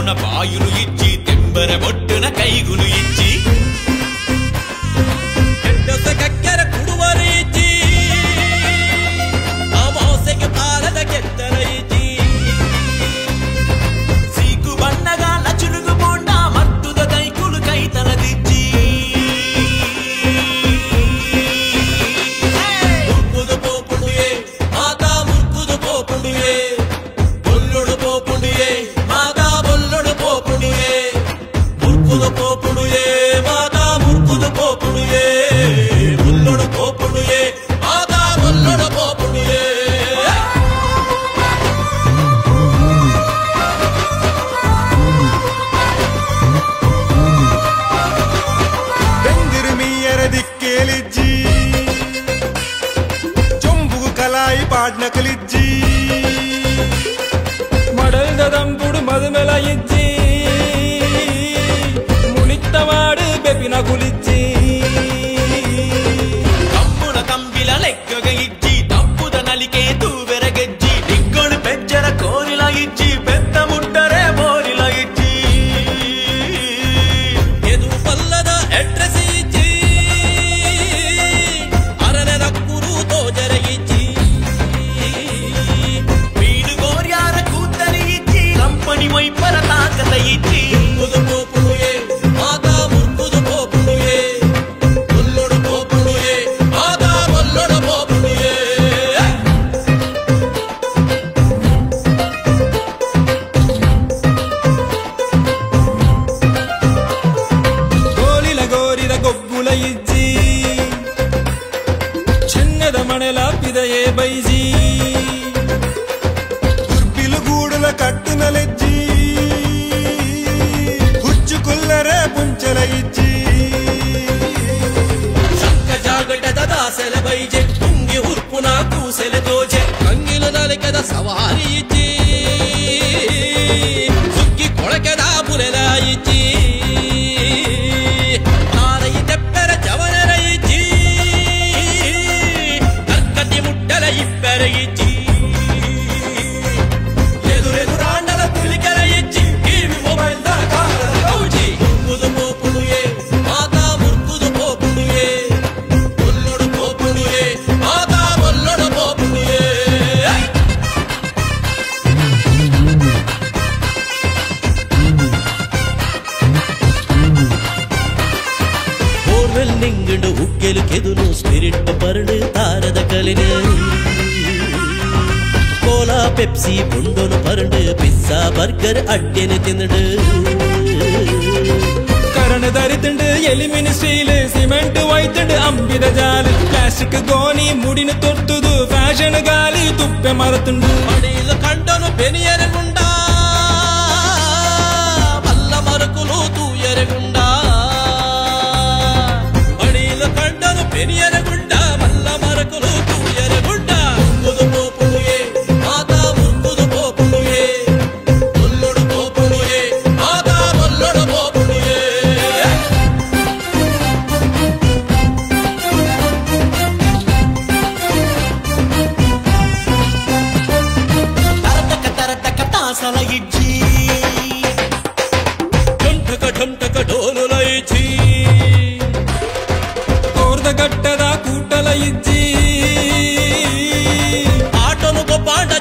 కడుపున పాయులు ఇచ్చి తెంబర బొట్టున కైగులు ఇచ్చి ఎండొస కక్కెర కుడువరీచి అమాసెకి పాలద కెత్తరయిచి సీకు బండగా నచులుగు బోండా మత్తుద కైకులు కైతనదిచ్చి ముర్కుదు పోపుడుయే మాతా ముర్కుదు పోపుడుయే బొల్లుడు పోపుడుయే మాతా బొల్లుడు పోపుడుయే ముర్కుదు పోపుడుయే మాతా ముర్కుదు పోపుడుయే బొల్లుడు పోపుడుయే మాతా బొల్లుడు పోపుడుయే ಬೆಂದಿರು ಮೀಯರ ದಿಕ್ಕೇಲಿಜ್ಜಿ ಚೊಂಬುಗು ಕಲಾಯಿ ಪಾಡ್ನಕಲಿಜ್ಜಿ మడల్ దంపుడు మధుమెల ఇచ్చి మునిత్తవాడు బెపిన కులిచ్చి కమ్మున కంబిల లెక్కగా ఇచ్చి తప్పుద నలికే తూవెరగెజ్జి దిగ్గొడు పెంచర కోరిలా ఇచ్చి పెద్ద ముట్టరే బోరిలా ఇచ్చి ಎದು ಪಲ್ಲದ ಅಡ್ರೆಸ್ ಇಚ್ಚಿ ಅರನೆದ ಕುರುತೋ ಜರಗಿಚ್ಚಿ వీడు గోర్యార కూతరి ఇచ్చి కంపని వైపర తాకత ఇచ్చి ముర్కుదు పోపుడుయే మాతా ముర్కుదు పోపుడుయే బొల్లుడు పోపుడుయే మాతా బొల్లుడు పోపుడుయే గోలిల గోరిల గొగ్గుల ఇచ్చి చిన్నద మణెల పిదయే బైజీ ಕುರ್ಪಿಲು ಗೂಡುಲ ಕಟ್ಟುನಲೆಜ್ಜಿ ಹುಚ್ಚು ಕುಲ್ಲರೆ ಪುಂಚಲ ಇಜ್ಜಿ ಶಂಕ ಜಾಗಟದ ದಾಸೆಲ ಬೈಜೆ ತುಂಗಿ ಉರ್ಪುನ ಕೂಸೆಲೆ ದೋಜೆ ಕಂಗಿಲ ನಲಿಕದ ಸವಾರಿ ಇಜ್ಜಿ ಸುಗ್ಗಿ ಕೊಳಕೆದ ಬುಲೆದ ಇಜ್ಜಿ ಆರೈ ತೆಪ್ಪರ ಜವನರ ಇಜ್ಜಿ ಕರ್ಕತಿ ಮುಟ್ಟಲ ಇಪ್ಪರ ಇಜ್ಜಿ ఎదురెదురాండల పులికెల ఇచ్చి టీవీ మొబైల్ దాకాల కౌచి ముర్కుదు పోపుడుయే మాతా ముర్కుదు పోపుడుయే బొల్లుడు పోపుడుయే మాతా బొల్లుడు పోపుడుయే ಓರ್ವೆಲ್ಲಿಂಗಡು ಉಗ್ಗೆಲು ಕೆದುನು ಸ್ಪಿರಿಟ್ ಪರಡು ತಾರದ ಕಲಿನ ಕೋಲಾ ಪೆಪ್ಸಿ ಬುಂಡೋನು ಪರಡು ಪಿಜ್ಜಾ ಬರ್ಗರ್ ಅಡ್ಡೆನು ತಿಂದಡು കരണ് ദരിത്തുണ്ട് എലിമിന് സ്റ്റീല് സിമെന്റ് വൈത്തുണ്ട് അമ്പിത ജാല് പ്ലാസ്റ്റിക് ഗോണി മുടിന് തൊട്ടുതു ഫാഷൻ ഗാലി തുപ്പെ മറത്തുണ്ട് మడిలు కండను పెనియరగుండా మల్ల మరకులు తూయరగుండా మడిలు కండను పెనియరగుండా మల్ల మరకులు తూయరగుండా ముర్కుదు పోపుడుయే మాతా ముర్కుదు పోపుడుయే బొల్లుడు పోపుడుయే మాతా బొల్లుడు పోపుడుయే తరతక తరతక తాసల ఇచ్చి ఢంటక ఢంటక డోలులైచి కోర్ద గట్టದ ಕೂಟಲ ಇಜ್ಜಿ ఆటను పాట